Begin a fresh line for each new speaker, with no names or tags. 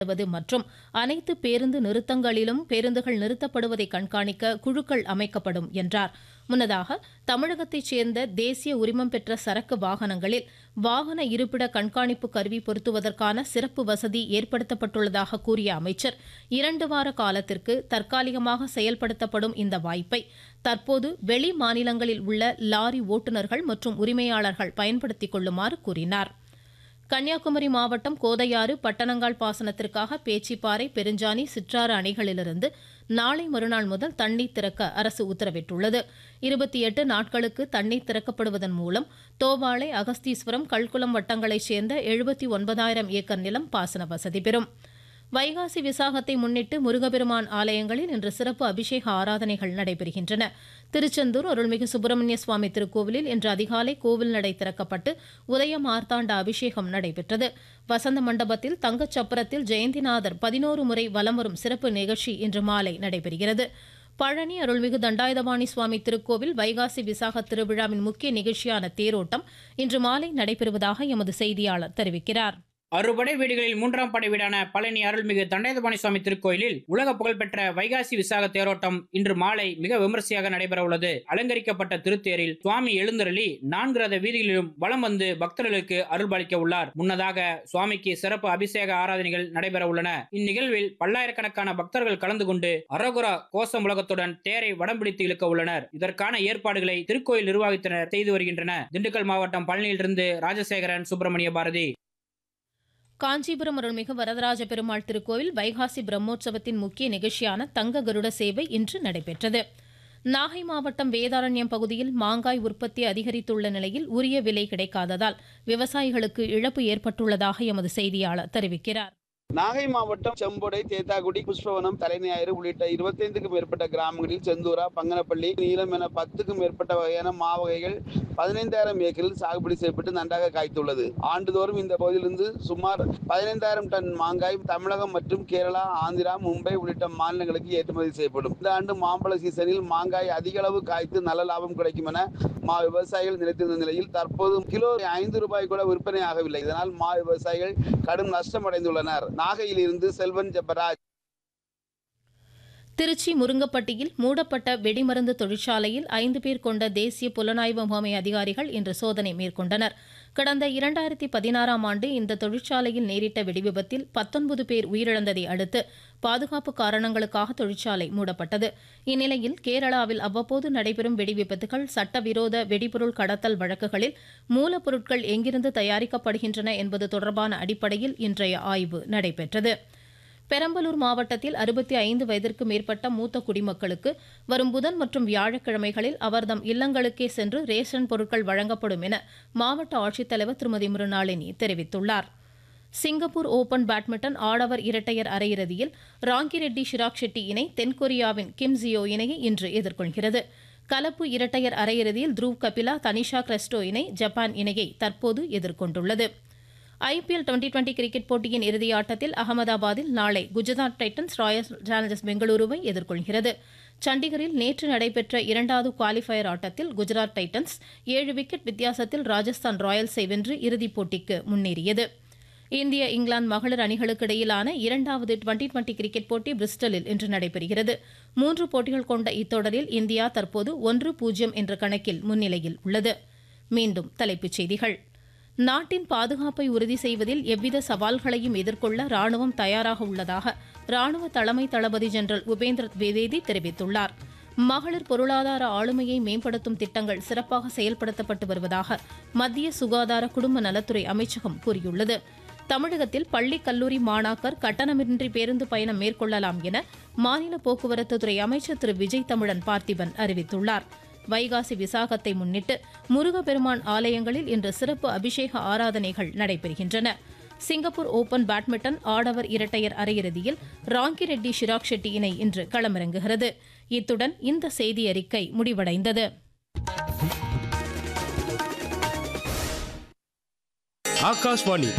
வது மற்றும் அனைத்து பேருந்து நிறுத்தங்களிலும் பேருந்துகள் நிறுத்தப்படுவதை கண்காணிக்க குழுக்கள் அமைக்கப்படும் என்றார் முன்னதாக தமிழகத்தைச் சேர்ந்த தேசிய உரிமம் பெற்ற சரக்கு வாகனங்களில் வாகன இருப்பிட கண்காணிப்பு கருவி பொருத்துவதற்கான சிறப்பு வசதி ஏற்படுத்தப்பட்டுள்ளதாக கூறிய அமைச்சர் இரண்டு வார காலத்திற்கு தற்காலிகமாக செயல்படுத்தப்படும் இந்த வாய்ப்பை தற்போது வெளி மாநிலங்களில் உள்ள லாரி ஓட்டுநர்கள் மற்றும் உரிமையாளர்கள் பயன்படுத்திக் கொள்ளுமாறு கூறினார் கன்னியாகுமரி மாவட்டம் கோதையாறு பட்டணங்கால் பாசனத்திற்காக பேச்சிப்பாறை பெருஞ்சாணி சிற்றாறு அணைகளிலிருந்து நாளை மறுநாள் முதல் தண்ணீர் திறக்க அரசு உத்தரவிட்டுள்ளது இருபத்தி எட்டு நாட்களுக்கு தண்ணீர் திறக்கப்படுவதன் மூலம் தோவாளை அகஸ்தீஸ்வரம் கல்குளம் வட்டங்களைச் சேர்ந்த எழுபத்தி ஒன்பதாயிரம் ஏக்கர் நிலம் பாசன வசதி பெறும் வைகாசி விசாகத்தை முன்னிட்டு முருகபெருமான் ஆலயங்களில் இன்று சிறப்பு அபிஷேக ஆராதனைகள் நடைபெறுகின்றன திருச்செந்தூர் அருள்மிகு சுப்பிரமணிய சுவாமி திருக்கோவிலில் இன்று அதிகாலை கோவில் நடை திறக்கப்பட்டு உதய மார்த்தாண்ட அபிஷேகம் நடைபெற்றது வசந்த மண்டபத்தில் தங்கச் சப்பரத்தில் ஜெயந்திநாதர் பதினோரு முறை வலம் வரும் சிறப்பு நிகழ்ச்சி இன்று மாலை நடைபெறுகிறது பழனி அருள்மிகு தண்டாயுதபாணி சுவாமி திருக்கோவில் வைகாசி விசாக திருவிழாவின் முக்கிய நிகழ்ச்சியான தேரோட்டம் இன்று மாலை நடைபெறுவதாக எமது செய்தியாளர் தெரிவிக்கிறார்
அறுபடை வீடுகளில் மூன்றாம் படை வீடான பழனி அருள்மிகு தண்டாயுதபாணி சுவாமி திருக்கோயிலில் உலக புகழ்பெற்ற வைகாசி விசாக தேரோட்டம் இன்று மாலை மிக விமரிசையாக நடைபெற உள்ளது அலங்கரிக்கப்பட்ட திருத்தேரில் சுவாமி எழுந்தருளி நான்கு ரத வீதிகளிலும் வலம் வந்து பக்தர்களுக்கு அருள்பாலிக்க உள்ளார் முன்னதாக சுவாமிக்கு சிறப்பு அபிஷேக ஆராதனைகள் நடைபெற உள்ளன இந்நிகழ்வில் பல்லாயிரக்கணக்கான பக்தர்கள் கலந்து கொண்டு அரோகுரா கோஷ முழக்கத்துடன் தேரை வடம் பிடித்து இழுக்க உள்ளனர் இதற்கான ஏற்பாடுகளை திருக்கோயில் நிர்வாகத்தினர் செய்து வருகின்றனர் திண்டுக்கல் மாவட்டம் பழனியிலிருந்து ராஜசேகரன் சுப்பிரமணிய பாரதி
காஞ்சிபுரம் அருள்மிகு வரதராஜ பெருமாள் திருக்கோவில் வைகாசி பிரம்மோற்சவத்தின் முக்கிய நிகழ்ச்சியான தங்க கருட சேவை இன்று நடைபெற்றது நாகை மாவட்டம் வேதாரண்யம் பகுதியில் மாங்காய் உற்பத்தி அதிகரித்துள்ள நிலையில் உரிய விலை கிடைக்காததால் விவசாயிகளுக்கு இழப்பு ஏற்பட்டுள்ளதாக எமது செய்தியாளர் தெரிவிக்கிறார்
நாகை மாவட்டம் செம்பொடை தேத்தாக்குடி புஷ்பவனம் தலைஞாயிறு உள்ளிட்ட இருபத்தைந்துக்கும் மேற்பட்ட கிராமங்களில் செந்தூரா பங்கனப்பள்ளி நீலம் என பத்துக்கும் மேற்பட்ட வகையான மா வகைகள் பதினைந்தாயிரம் ஏக்கரில் சாகுபடி செய்யப்பட்டு நன்றாக காய்த்துள்ளது ஆண்டுதோறும் இந்த பகுதியிலிருந்து சுமார் பதினைந்தாயிரம் டன் மாங்காய் தமிழகம் மற்றும் கேரளா ஆந்திரா மும்பை உள்ளிட்ட மாநிலங்களுக்கு ஏற்றுமதி செய்யப்படும் இந்த ஆண்டு மாம்பழ சீசனில் மாங்காய் அதிக அளவு காய்த்து நல்ல லாபம் கிடைக்கும் என மா விவசாயிகள் நினைத்திருந்த நிலையில் தற்போது கிலோ ஐந்து ரூபாய் கூட விற்பனை ஆகவில்லை இதனால் மா விவசாயிகள் கடும் நஷ்டம் அடைந்துள்ளனர் நாகையிலிருந்து செல்வன் ஜெபராஜ்
திருச்சி முருங்கப்பட்டியில் மூடப்பட்ட வெடிமருந்து தொழிற்சாலையில் ஐந்து பேர் கொண்ட தேசிய புலனாய்வு முகமை அதிகாரிகள் இன்று சோதனை மேற்கொண்டனர் கடந்த இரண்டாயிரத்தி பதினாறாம் ஆண்டு இந்த தொழிற்சாலையில் நேரிட்ட வெடிவிபத்தில் பத்தொன்பது பேர் உயிரிழந்ததை அடுத்து பாதுகாப்பு காரணங்களுக்காக தொழிற்சாலை மூடப்பட்டது இந்நிலையில் கேரளாவில் அவ்வப்போது நடைபெறும் வெடிவிபத்துகள் சட்டவிரோத வெடிபொருள் கடத்தல் வழக்குகளில் மூலப்பொருட்கள் எங்கிருந்து தயாரிக்கப்படுகின்றன என்பது தொடர்பான அடிப்படையில் இன்றைய ஆய்வு நடைபெற்றது பெரம்பலூர் மாவட்டத்தில் அறுபத்தி ஐந்து வயதிற்கு மேற்பட்ட மூத்த குடிமக்களுக்கு வரும் புதன் மற்றும் வியாழக்கிழமைகளில் அவர்தம் இல்லங்களுக்கே சென்று ரேஷன் பொருட்கள் வழங்கப்படும் என மாவட்ட ஆட்சித்தலைவர் திருமதி மிருணாளினி தெரிவித்துள்ளார் சிங்கப்பூர் ஓபன் பேட்மிண்டன் ஆடவர் இரட்டையர் அரையிறுதியில் ராங்கிரெட்டி ஷிராக் ஷெட்டி இணை தென்கொரியாவின் கிம் ஜியோ இணையை இன்று எதிர்கொள்கிறது கலப்பு இரட்டையர் அரையிறுதியில் த்ருவ் கபிலா தனிஷா கிரெஸ்டோ இணை ஜப்பான் இணையை தற்போது எதிர்கொண்டுள்ளது ஐபிஎல் டுவெண்டி டுவெண்டி கிரிக்கெட் போட்டியின் இறுதி ஆட்டத்தில் அகமதாபாத்தில் நாளை குஜராத் டைட்டன்ஸ் ராயல் சேலஞ்சர்ஸ் பெங்களூருவை எதிர்கொள்கிறது சண்டிகரில் நேற்று நடைபெற்ற இரண்டாவது குவாலிஃபயர் ஆட்டத்தில் குஜராத் டைட்டன்ஸ் ஏழு விக்கெட் வித்தியாசத்தில் ராஜஸ்தான் ராயல்ஸை வென்று இறுதிப் போட்டிக்கு முன்னேறியது இந்திய இங்கிலாந்து மகளிர் அணிகளுக்கு இடையிலான இரண்டாவது டுவெண்டி டுவெண்டி கிரிக்கெட் போட்டி பிரிஸ்டலில் இன்று நடைபெறுகிறது மூன்று போட்டிகள் கொண்ட இத்தொடரில் இந்தியா தற்போது ஒன்று பூஜ்ஜியம் என்ற கணக்கில் முன்னிலையில் உள்ளது மீண்டும் தலைப்புச் செய்திகள் நாட்டின் பாதுகாப்பை உறுதி செய்வதில் எவ்வித சவால்களையும் எதிர்கொள்ள ராணுவம் தயாராக உள்ளதாக ராணுவ தலைமை தளபதி ஜெனரல் உபேந்திர திவேதி தெரிவித்துள்ளார் மகளிர் பொருளாதார ஆளுமையை மேம்படுத்தும் திட்டங்கள் சிறப்பாக செயல்படுத்தப்பட்டு வருவதாக மத்திய சுகாதார குடும்ப நலத்துறை அமைச்சகம் கூறியுள்ளது தமிழகத்தில் பள்ளி கல்லூரி மாணாக்கர் கட்டணமின்றி பேருந்து பயணம் மேற்கொள்ளலாம் என மாநில போக்குவரத்துத்துறை அமைச்சர் திரு விஜய் தமிழன் பார்த்திபன் அறிவித்துள்ளார் வைகாசி விசாகத்தை முன்னிட்டு முருகப்பெருமான் ஆலயங்களில் இன்று சிறப்பு அபிஷேக ஆராதனைகள் நடைபெறுகின்றன சிங்கப்பூர் ஓபன் பேட்மிண்டன் ஆடவர் இரட்டையர் அரையிறுதியில் ராங்கி ரெட்டி ஷிராக் ஷெட்டி இணை இன்று களமிறங்குகிறது இத்துடன் இந்த செய்தி அறிக்கை முடிவடைந்தது
ஆகாஷ்வாணி